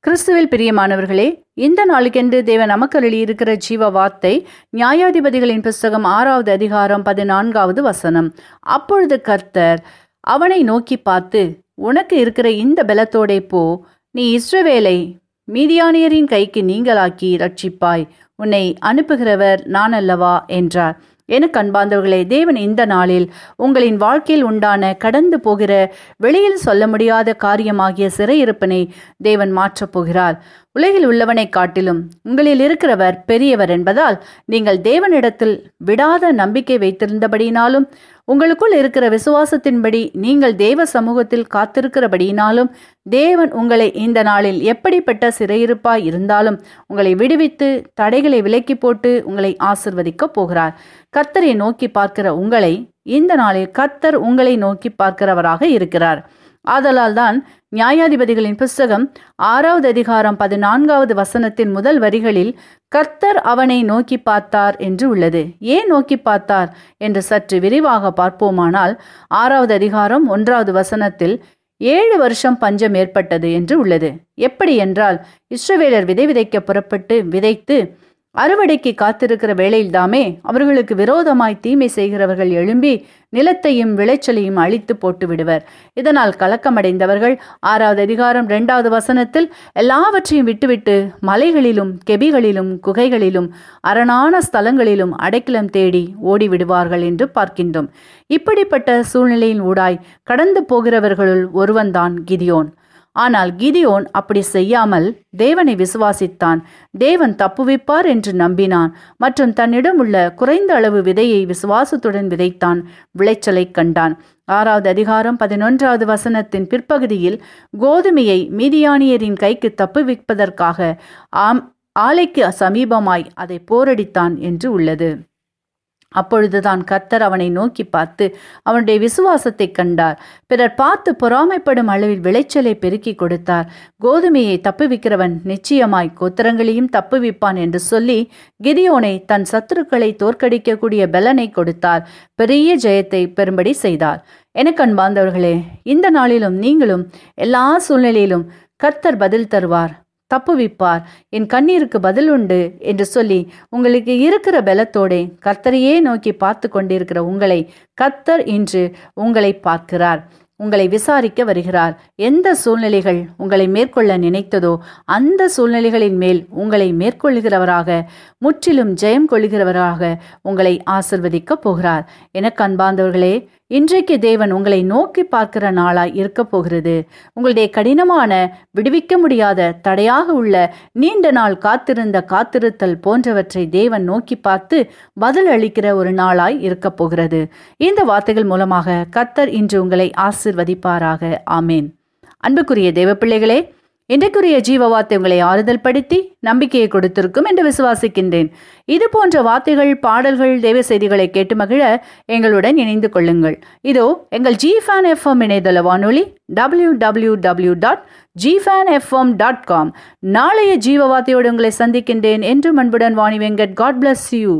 கிறிஸ்துவில் பிரியமானவர்களே இந்த நாளுக்கென்று தேவன் நமக்கு அருளியிருக்கிற ஜீவ வார்த்தை நியாயாதிபதிகளின் புஸ்தகம் ஆறாவது அதிகாரம் பதினான்காவது வசனம் அப்பொழுது கர்த்தர் அவனை நோக்கி பார்த்து உனக்கு இருக்கிற இந்த பலத்தோடே போ நீ இஸ்ரவேலை மீதியானியரின் கைக்கு நீங்களாக்கி ரட்சிப்பாய் உன்னை அனுப்புகிறவர் நான் அல்லவா என்றார் எனக்கு அன்பார்ந்தவர்களே தேவன் இந்த நாளில் உங்களின் வாழ்க்கையில் உண்டான கடந்து போகிற வெளியில் சொல்ல முடியாத காரியமாகிய சிறையிருப்பினை தேவன் மாற்றப் போகிறார் உலகில் உள்ளவனை காட்டிலும் உங்களில் இருக்கிறவர் பெரியவர் என்பதால் நீங்கள் தேவனிடத்தில் விடாத நம்பிக்கை வைத்திருந்தபடியினாலும் உங்களுக்குள் இருக்கிற விசுவாசத்தின்படி நீங்கள் தேவ சமூகத்தில் காத்திருக்கிறபடியினாலும் தேவன் உங்களை இந்த நாளில் எப்படிப்பட்ட சிறையிருப்பாய் இருந்தாலும் உங்களை விடுவித்து தடைகளை விலக்கி போட்டு உங்களை ஆசிர்வதிக்கப் போகிறார் கர்த்தரை நோக்கி பார்க்கிற உங்களை இந்த நாளில் கர்த்தர் உங்களை நோக்கி பார்க்கிறவராக இருக்கிறார் ஆதலால் தான் நியாயாதிபதிகளின் புஸ்தகம் ஆறாவது அதிகாரம் பதினான்காவது வசனத்தின் முதல் வரிகளில் கர்த்தர் அவனை நோக்கி பார்த்தார் என்று உள்ளது ஏன் நோக்கி பார்த்தார் என்று சற்று விரிவாக பார்ப்போமானால் ஆறாவது அதிகாரம் ஒன்றாவது வசனத்தில் ஏழு வருஷம் பஞ்சம் ஏற்பட்டது என்று உள்ளது எப்படி என்றால் இஸ்ரவேலர் விதை விதைக்க புறப்பட்டு விதைத்து அறுவடைக்கு காத்திருக்கிற வேளையில்தாமே அவர்களுக்கு விரோதமாய் தீமை செய்கிறவர்கள் எழும்பி நிலத்தையும் விளைச்சலையும் அழித்து போட்டு விடுவர் இதனால் கலக்கமடைந்தவர்கள் ஆறாவது அதிகாரம் இரண்டாவது வசனத்தில் எல்லாவற்றையும் விட்டுவிட்டு மலைகளிலும் கெபிகளிலும் குகைகளிலும் அரணான ஸ்தலங்களிலும் அடைக்கலம் தேடி ஓடிவிடுவார்கள் என்று பார்க்கின்றோம் இப்படிப்பட்ட சூழ்நிலையின் ஊடாய் கடந்து போகிறவர்களுள் ஒருவன்தான் கிதியோன் ஆனால் கிதியோன் அப்படி செய்யாமல் தேவனை விசுவாசித்தான் தேவன் தப்புவிப்பார் என்று நம்பினான் மற்றும் தன்னிடம் உள்ள குறைந்த அளவு விதையை விசுவாசத்துடன் விதைத்தான் விளைச்சலை கண்டான் ஆறாவது அதிகாரம் பதினொன்றாவது வசனத்தின் பிற்பகுதியில் கோதுமையை மீதியானியரின் கைக்கு தப்புவிப்பதற்காக ஆம் ஆலைக்கு சமீபமாய் அதை போரடித்தான் என்று உள்ளது அப்பொழுதுதான் கர்த்தர் அவனை நோக்கி பார்த்து அவனுடைய விசுவாசத்தை கண்டார் பிறர் பார்த்து பொறாமைப்படும் அளவில் விளைச்சலை பெருக்கி கொடுத்தார் கோதுமையை தப்புவிக்கிறவன் நிச்சயமாய் கோத்திரங்களையும் தப்புவிப்பான் என்று சொல்லி கிதியோனை தன் சத்துருக்களை தோற்கடிக்கக்கூடிய பலனை கொடுத்தார் பெரிய ஜெயத்தை பெறும்படி செய்தார் எனக்கு அன்பார்ந்தவர்களே இந்த நாளிலும் நீங்களும் எல்லா சூழ்நிலையிலும் கர்த்தர் பதில் தருவார் தப்புவிப்பார் என் கண்ணீருக்கு பதில் உண்டு என்று சொல்லி உங்களுக்கு இருக்கிற பலத்தோடே கர்த்தரையே நோக்கி பார்த்து கொண்டிருக்கிற உங்களை கர்த்தர் இன்று உங்களை பார்க்கிறார் உங்களை விசாரிக்க வருகிறார் எந்த சூழ்நிலைகள் உங்களை மேற்கொள்ள நினைத்ததோ அந்த சூழ்நிலைகளின் மேல் உங்களை மேற்கொள்கிறவராக முற்றிலும் ஜெயம் கொள்கிறவராக உங்களை ஆசிர்வதிக்கப் போகிறார் எனக்கு அன்பார்ந்தவர்களே இன்றைக்கு தேவன் உங்களை நோக்கி பார்க்கிற நாளாய் இருக்க போகிறது உங்களுடைய கடினமான விடுவிக்க முடியாத தடையாக உள்ள நீண்ட நாள் காத்திருந்த காத்திருத்தல் போன்றவற்றை தேவன் நோக்கி பார்த்து பதில் அளிக்கிற ஒரு நாளாய் இருக்க போகிறது இந்த வார்த்தைகள் மூலமாக கத்தர் இன்று உங்களை ஆசிர்வதிப்பாராக ஆமேன் அன்புக்குரிய தேவ பிள்ளைகளே இன்றைக்குரிய ஜீவ வார்த்தை உங்களை ஆறுதல் படுத்தி நம்பிக்கையை கொடுத்திருக்கும் என்று விசுவாசிக்கின்றேன் இது போன்ற வார்த்தைகள் பாடல்கள் தேவ செய்திகளை கேட்டு மகிழ எங்களுடன் இணைந்து கொள்ளுங்கள் இதோ எங்கள் ஜி ஃபேன் எஃப்எம் இணையதள வானொலி W W W dot G fan FM dot com நாளைய ஜீவ வார்த்தையோடு உங்களை சந்திக்கின்றேன் என்று அன்புடன் Vani Venkat God bless you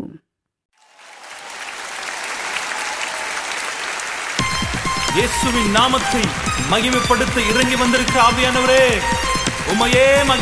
இயேசுவின் நாமத்தை மகிமைப்படுத்த இறங்கி வந்திருக்கிற ஆவியானவரே உமையே மகிமை